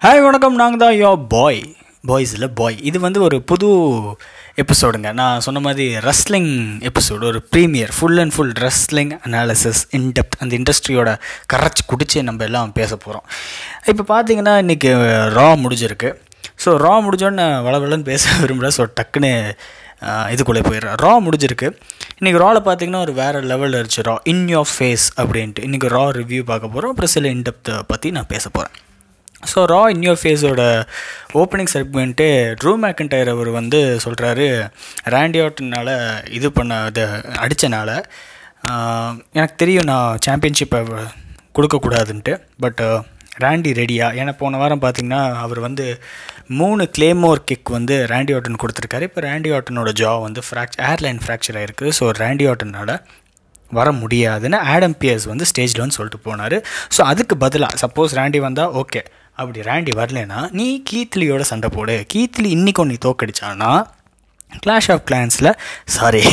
hi வணக்கம் நாங்கள் தான் யோ பாய் பாய்ஸ் இல்லை பாய் இது வந்து ஒரு புது எபிசோடுங்க நான் சொன்ன மாதிரி ரெஸ்லிங் எபிசோடு ஒரு premiere full and full wrestling analysis in depth அந்த இண்டஸ்ட்ரியோட கரைச்சி குடிச்சு நம்ம எல்லாம் பேச போகிறோம் இப்போ பார்த்தீங்கன்னா இன்றைக்கி ரா முடிஞ்சிருக்கு ஸோ ரா முடிஞ்சோன்னு வளவலன்னு பேச விரும்பல ஸோ டக்குன்னு ஆஹ், இதுக்குள்ளே போயிடுறேன் ரா முடிஞ்சிருக்கு இன்றைக்கி ராவில் பார்த்தீங்கன்னா ஒரு வேறு லெவலில் இருந்துச்சு ரா இன் யோர் ஃபேஸ் அப்படின்ட்டு இன்றைக்கி ரா ரிவ்யூ பார்க்க போகிறோம் அப்புறம் சில இன்டெப்த்தை பற்றி நான் பேச போகிறேன் ஸோ ரா இன் யோர் ஃபேஸோட ஓப்பனிங் செக்மெண்ட்டு ட்ரூ மேக்கன்டைர் அவர் வந்து சொல்கிறாரு ரேண்டி ஆட்டனால் இது பண்ண இது அடித்தனால எனக்கு தெரியும் நான் சாம்பியன்ஷிப்பை கொடுக்கக்கூடாதுன்ட்டு பட் ரேண்டி ரெடியா ஏன்னா போன வாரம் பார்த்தீங்கன்னா அவர் வந்து மூணு கிளேமோர் கிக் வந்து ரேண்டி ஆட்டன் கொடுத்துருக்காரு இப்போ ரேண்டி ஆட்டனோட ஜா வந்து ஃப்ராக்ச் ஏர்லைன் ஃப்ராக்சர் ஆயிருக்கு ஸோ ரேண்டி ஆட்டனால் வர முடியாதுன்னு ஆடம் பியர்ஸ் வந்து ஸ்டேஜில் வந்து சொல்லிட்டு போனார் ஸோ அதுக்கு பதிலாக சப்போஸ் ரேண்டி வந்தால் ஓகே அப்படி ரேண்டி வரலைன்னா நீ கீத்லியோட சண்டை போடு கீத்லி இன்னைக்கு நீ தோக்கடிச்சானா கிளாஷ் ஆஃப் கிளான்ஸில் சாரி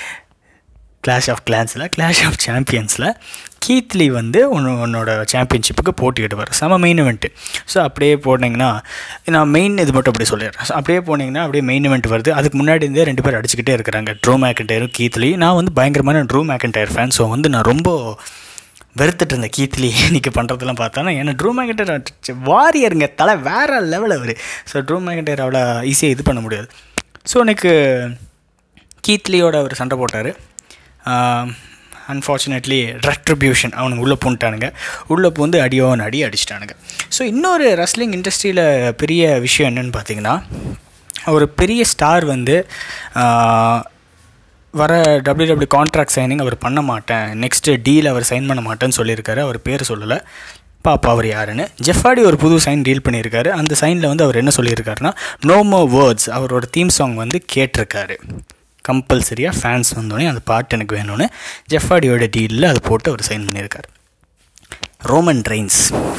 கிளாஷ் ஆஃப் கிளான்ஸில் கிளாஷ் ஆஃப் சாம்பியன்ஸில் கீத்லி வந்து உன்னு உன்னோட சாம்பியன்ஷிப்புக்கு போட்டியிடுவார் செம மெயின் இவெண்ட்டு ஸோ அப்படியே போனீங்கன்னா நான் மெயின் இது மட்டும் அப்படியே சொல்லிடுறேன் ஸோ அப்படியே போனீங்கன்னா அப்படியே மெயின் இவெண்ட் வருது அதுக்கு முன்னாடி இருந்தே ரெண்டு பேர் அடிச்சுக்கிட்டே இருக்கிறாங்க ட்ரூ மேக்கன்டயரும் கீத்லி நான் வந்து பயங்கரமான ட்ரூ மேக்கன்டயர் ஃபேன் ஸோ வந்து நான் ரொம்ப வெறுத்துட்டு இருந்தேன் கீத்லி இன்னைக்கு பண்ணுறதெல்லாம் பார்த்தோன்னா ஏன்னா ட்ரூ மேக்கன்டயர் வாரியருங்க தலை வேறு லெவல் அவர் ஸோ ட்ரூ மேக்கன்டயர் அவ்வளோ ஈஸியாக இது பண்ண முடியாது ஸோ எனக்கு கீத்லியோட அவர் சண்டை போட்டார் அன்ஃபார்ச்சுனேட்லி ரெட்ரிபியூஷன் அவனுங்க உள்ளே பூண்டானுங்க உள்ளே பூந்து அடியோன்னு அடி அடிச்சிட்டானுங்க ஸோ இன்னொரு ரெஸ்லிங் இண்டஸ்ட்ரியில் பெரிய விஷயம் என்னன்னு பார்த்தீங்கன்னா ஒரு பெரிய ஸ்டார் வந்து ஆஹ், வர டபிள்யூ கான்ட்ராக்ட் சைனிங் அவர் பண்ண மாட்டேன் நெக்ஸ்ட்டு டீல் அவர் சைன் பண்ண மாட்டேன்னு சொல்லியிருக்காரு அவர் பேர் சொல்லலை பாப்பா அவர் யாருன்னு ஜெஃபாடி ஒரு புது சைன் டீல் பண்ணியிருக்காரு அந்த சைனில் வந்து அவர் என்ன சொல்லியிருக்காருன்னா நோ மோ வேர்ட்ஸ் அவரோட தீம் சாங் வந்து கேட்டிருக்காரு கம்பல்சரியாக ஃபேன்ஸ் வந்தோடனே அந்த பாட்டு எனக்கு வேணும்னு ஜெஃபாடியோட டீலில் அது போட்டு அவர் சைன் பண்ணியிருக்காரு ரோமன் ரெயின்ஸ்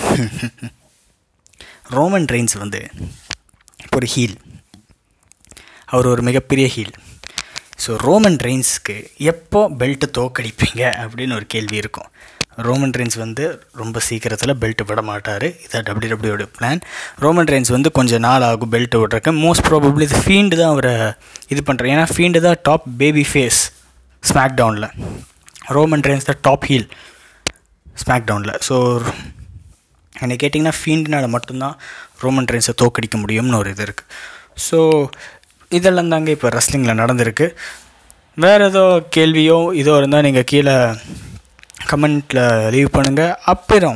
ரோமன் ரெயின்ஸ் வந்து ஒரு ஹீல் அவர் ஒரு மிகப்பெரிய ஹீல் ஸோ ரோமன் ரெயின்ஸ்க்கு எப்போ பெல்ட்டு தோக்கடிப்பீங்க அப்படின்னு ஒரு கேள்வி இருக்கும் ரோமன் ரெயின்ஸ் வந்து ரொம்ப சீக்கிரத்தில் பெல்ட் விட மாட்டார் இதான் டபிள்யூடபிள்யூட பிளான் ரோமன் ரெயின்ஸ் வந்து கொஞ்சம் நாள் ஆகும் பெல்ட் விட்றக்கு மோஸ்ட் ப்ராபப்ளி இது ஃபீல்டு தான் அவரை இது பண்ணுறேன் ஏன்னா ஃபீல்டு தான் டாப் பேபி ஃபேஸ் ஸ்மாக் டவுனில் ரோமன் ரெயின்ஸ் தான் டாப் ஹீல் ஸ்மாக் டவுனில் ஸோ என்னை கேட்டிங்கன்னா ஃபீல்டுனால மட்டும்தான் ரோமன் ரெயின்ஸை தோக்கடிக்க முடியும்னு ஒரு இது இருக்குது ஸோ இதெல்லாம் தாங்க இப்போ ரெஸ்லிங்கில் நடந்திருக்கு வேறு ஏதோ கேள்வியோ இதோ இருந்தால் நீங்கள் கீழே கமெண்ட்டில் லீவ் பண்ணுங்கள் அப்புறம்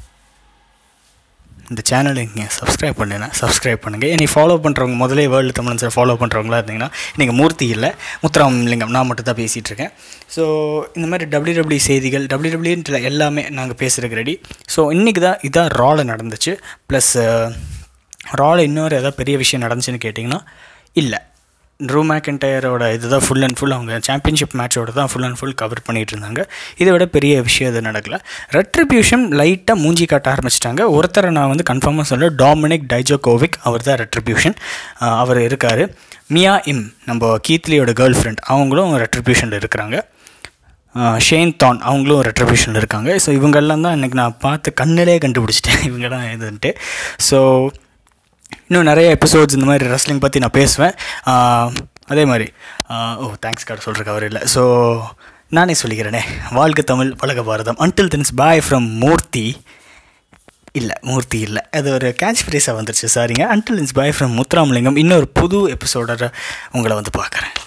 இந்த சேனலை நீங்கள் சப்ஸ்கிரைப் பண்ணுங்க சப்ஸ்கிரைப் பண்ணுங்கள் என்னை ஃபாலோ பண்ணுறவங்க முதலே வேர்ல்டு தமிழன்ஸை ஃபாலோ பண்ணுறவங்களா இருந்தீங்கன்னா நீங்கள் மூர்த்தி இல்லை முத்துராமலிங்கம் நான் மட்டும் தான் பேசிகிட்டு இருக்கேன் ஸோ இந்த மாதிரி டபிள்யூ டபிள்யூ செய்திகள் டபிள்யூ டபிள்யூன்ட்டு எல்லாமே நாங்கள் பேசுகிறதுக்கு ரெடி ஸோ இன்றைக்கி தான் இதான் ராவில் நடந்துச்சு ப்ளஸ் ராவில் இன்னொரு ஏதாவது பெரிய விஷயம் நடந்துச்சுன்னு கேட்டிங்கன்னா இல்லை ட்ரூ மேக்கன்டயரோட இதுதான் ஃபுல் அண்ட் ஃபுல் அவங்க சாம்பியன்ஷிப் மேட்சோட தான் ஃபுல் அண்ட் ஃபுல் கவர் பண்ணிகிட்டு இருந்தாங்க இதை விட பெரிய விஷயம் இது நடக்கல ரெட்ரிபியூஷன் லைட்டாக மூஞ்சி காட்ட ஆரம்பிச்சிட்டாங்க ஒருத்தரை நான் வந்து கன்ஃபார்மாக சொல்ல டாமினிக் டைஜோகோவிக் அவர் தான் ரெட்ரிபியூஷன் அவர் இருக்கார் மியா இம் நம்ம கீத்லியோட கேர்ள் ஃப்ரெண்ட் அவங்களும் ரெட்ரிபியூஷனில் இருக்கிறாங்க ஷேன் தான் அவங்களும் ரெட்ரிபியூஷனில் இருக்காங்க ஸோ இவங்கெல்லாம் தான் இன்றைக்கி நான் பார்த்து கண்ணிலே கண்டுபிடிச்சிட்டேன் இவங்க தான் இதுன்ட்டு ஸோ இன்னும் நிறைய எபிசோட்ஸ் இந்த மாதிரி ரெஸ்லிங் பற்றி நான் பேசுவேன் ஆஹ் அதே மாதிரி ஆஹ் ஓ தேங்க்ஸ் கார்டு சொல்கிறக்கு அவர் இல்லை ஸோ நானே சொல்லிக்கிறேனே வாழ்க தமிழ் பழக Bharatham until then bye from Murthy இல்லை மூர்த்தி இல்லை அது ஒரு கேட்ச் ஃப்ரேஸாக வந்துருச்சு சாரிங்க அன்டில் இன்ஸ் பாய் ஃப்ரம் முத்துராமலிங்கம் இன்னொரு புது எபிசோட உங்களை வந்து பார்க்குறேன்